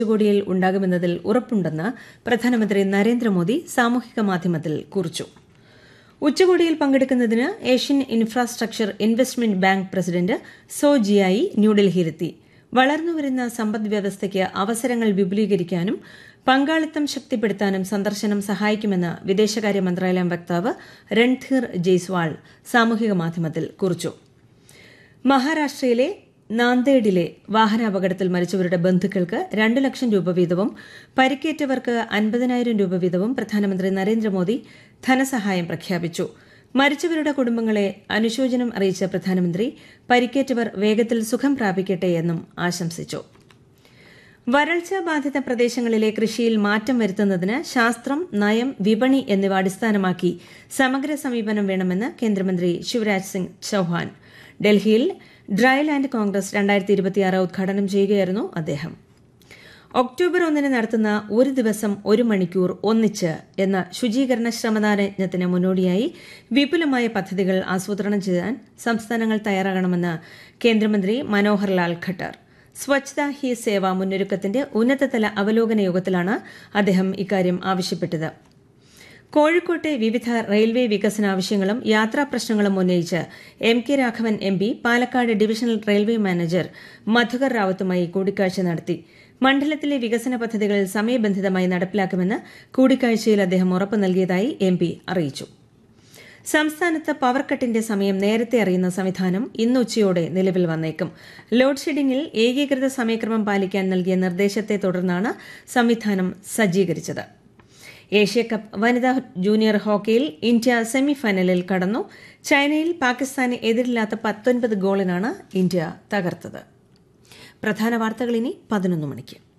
ഉച്ചകോടിയിൽ ഉണ്ടാകുമെന്നതിൽ ഉറപ്പുണ്ടെന്ന് പ്രധാനമന്ത്രി നരേന്ദ്രമോദി സാമൂഹിക മാധ്യമത്തിൽ കുറിച്ചു ഉച്ചകോടിയിൽ പങ്കെടുക്കുന്നതിന് Asian infrastructure investment bank president സോ ജിയായി ന്യൂഡൽഹിയിലെത്തി വളർന്നുവരുന്ന സമ്പദ് വ്യവസ്ഥയ്ക്ക് അവസരങ്ങൾ വിപുലീകരിക്കാനും പങ്കാളിത്തം ശക്തിപ്പെടുത്താനും സന്ദർശനം സഹായിക്കുമെന്ന് വിദേശകാര്യ മന്ത്രാലയം വക്താവ് രൺധീർ ജയ്സ്വാൾ സാമൂഹിക മാധ്യമത്തിൽ കുറിച്ചു മഹാരാഷ്ട്രയിലെ നാന്ദേഡിലെ വാഹനാപകടത്തിൽ മരിച്ചവരുടെ ബന്ധുക്കൾക്ക് രണ്ട് ലക്ഷം രൂപ വീതവും പരിക്കേറ്റവർക്ക് അൻപതിനായിരം രൂപ വീതവും പ്രധാനമന്ത്രി നരേന്ദ്രമോദി ധനസഹായം പ്രഖ്യാപിച്ചു മരിച്ചവരുടെ കുടുംബങ്ങളെ അനുശോചനം അറിയിച്ച പ്രധാനമന്ത്രി പരിക്കേറ്റവർ വേഗത്തിൽ സുഖം പ്രാപിക്കട്ടെ എന്നും ആശംസിച്ചു വരൾച്ച ബാധിത പ്രദേശങ്ങളിലെ കൃഷിയിൽ മാറ്റം വരുത്തുന്നതിന് ശാസ്ത്രം നയം വിപണി എന്നിവ അടിസ്ഥാനമാക്കി സമഗ്ര സമീപനം വേണമെന്ന് കേന്ദ്രമന്ത്രി ശിവരാജ് സിംഗ് ചൌഹാൻ ഡൽഹിയിൽ ഡ്രൈ ലാൻഡ് കോൺഗ്രസ് രണ്ടായിരത്തി ഇരുപത്തിയാറ് ഉദ്ഘാടനം ചെയ്യുകയായിരുന്നു അദ്ദേഹം ഒക്ടോബർ ഒന്നിന് നടത്തുന്ന ഒരു ദിവസം ഒരു മണിക്കൂർ ഒന്നിച്ച് എന്ന ശുചീകരണ ശ്രമദാനയജ്ഞത്തിന് മുന്നോടിയായി വിപുലമായ പദ്ധതികൾ ആസൂത്രണം ചെയ്യാൻ സംസ്ഥാനങ്ങൾ തയ്യാറാകണമെന്ന് കേന്ദ്രമന്ത്രി മനോഹർ ലാൽ ഖട്ടർ സ്വച്ഛത ഹി സേവ മുന്നൊരുക്കത്തിന്റെ ഉന്നതതല അവലോകന യോഗത്തിലാണ് അദ്ദേഹം ഇക്കാര്യം ആവശ്യപ്പെട്ടത് കോഴിക്കോട്ടെ വിവിധ റെയിൽവേ വികസന ആവശ്യങ്ങളും യാത്രാ പ്രശ്നങ്ങളും ഉന്നയിച്ച് M K Raghavan M P Palakkad divisional railway manager Madhukar റാവത്തുമായി കൂടിക്കാഴ്ച നടത്തി മണ്ഡലത്തിലെ വികസന പദ്ധതികൾ സമയബന്ധിതമായി നടപ്പിലാക്കുമെന്ന് കൂടിക്കാഴ്ചയിൽ അദ്ദേഹം ഉറപ്പ് നൽകിയതായി എം പി അറിയിച്ചു സംസ്ഥാനത്ത് പവർ കട്ടിന്റെ സമയം നേരത്തെ അറിയുന്ന സംവിധാനം ഇന്ന് ഉച്ചയോടെ നിലവിൽ വന്നേക്കും ലോഡ് ഷെഡിംഗിൽ ഏകീകൃത സമയക്രമം പാലിക്കാൻ നൽകിയ നിർദ്ദേശത്തെ തുടർന്നാണ് സംവിധാനം സജ്ജീകരിച്ചത് ഏഷ്യാകപ്പ് വനിതാ ജൂനിയർ ഹോക്കിയിൽ ഇന്ത്യ സെമിഫൈനലിൽ കടന്നു ചൈനയിൽ പാകിസ്ഥാനെ എതിരില്ലാത്ത പത്തൊൻപത് ഗോളിനാണ് ഇന്ത്യ തകർത്തത് പ്രധാന വാർത്തകൾ ഇനി പതിനൊന്ന് മണിക്ക്